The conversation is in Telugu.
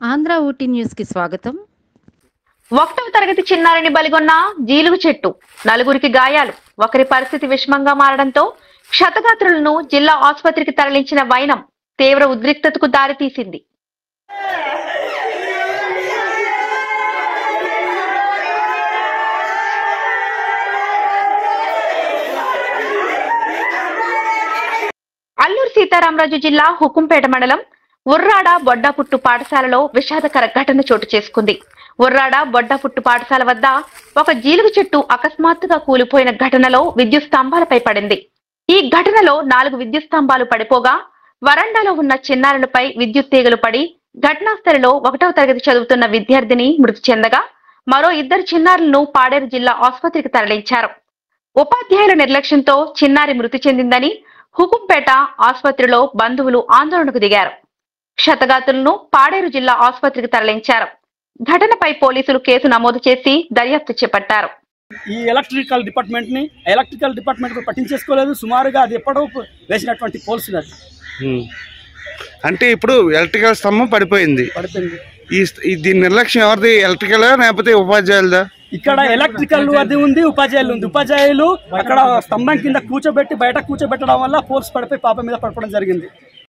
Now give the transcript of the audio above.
ఆంధ్ర ఊటీ న్యూస్ కి స్వాగతం ఒకటవ తరగతి చిన్నారిని బలిగొన్న జీలుగు చెట్టు నలుగురికి గాయాలు ఒకరి పరిస్థితి విషమంగా మారడంతో క్షతగాత్రులను జిల్లా ఆసుపత్రికి తరలించిన వైనం తీవ్ర ఉద్రిక్తతకు దారితీసింది అల్లూరు సీతారామరాజు జిల్లా హుకుంపేట మండలం ఉర్రాడ బొడ్డాపుట్టు పాఠశాలలో విషాదకర ఘటన చోటు చేసుకుంది ఉర్రాడ బొడ్డాపుట్టు పాఠశాల వద్ద ఒక జీలుగు చెట్టు అకస్మాత్తుగా కూలిపోయిన ఘటనలో విద్యుత్ స్తంభాలపై పడింది ఈ ఘటనలో నాలుగు విద్యుత్ స్తంభాలు పడిపోగా వరండాలో ఉన్న చిన్నారులపై విద్యుత్ తీగలు పడి ఘటనా స్థలిలో ఒకటవ తరగతి చదువుతున్న విద్యార్థిని మృతి చెందగా మరో ఇద్దరు చిన్నారులను పాడేరు జిల్లా ఆసుపత్రికి తరలించారు ఉపాధ్యాయుల నిర్లక్ష్యంతో చిన్నారి మృతి చెందిందని హుకుంపేట ఆసుపత్రిలో బంధువులు ఆందోళనకు దిగారు క్షతగాతులను పాడేరు జిల్లా ఆసుపత్రికి తరలించారు ఘటనపై పోలీసులు కేసు నమోదు చేసి దర్యాప్తు చేపట్టారు ఈ ఎలక్ట్రికల్ డిపార్ట్మెంట్ ని ఎలక్ట్రికల్ డిపార్ట్మెంట్ కూడా పట్టించేసుకోలేదు సుమారుగా అది ఎప్పుడో వేసినటువంటి పోల్స్ అది ఉమ్. అంటే ఇప్పుడు ఎలక్ట్రికల్ స్తంభం పడిపోయింది పడిపోయింది ఈ స్- ఈ దీని నిర్లక్ష్యం ఎవరిది ఎలక్ట్రికల్ లేకపోతే ఉపాధ్యాయులదా ఇక్కడ ఎలక్ట్రికల్ అది ఉంది ఉపాధ్యాయులు ఉంది ఉపాధ్యాయులు అక్కడ స్తంభం కింద కూర్చోబెట్టి బయట కూర్చోబెట్టడం వల్ల పోల్స్ పడిపోయి పాప మీద పడిపోవడం జరిగింది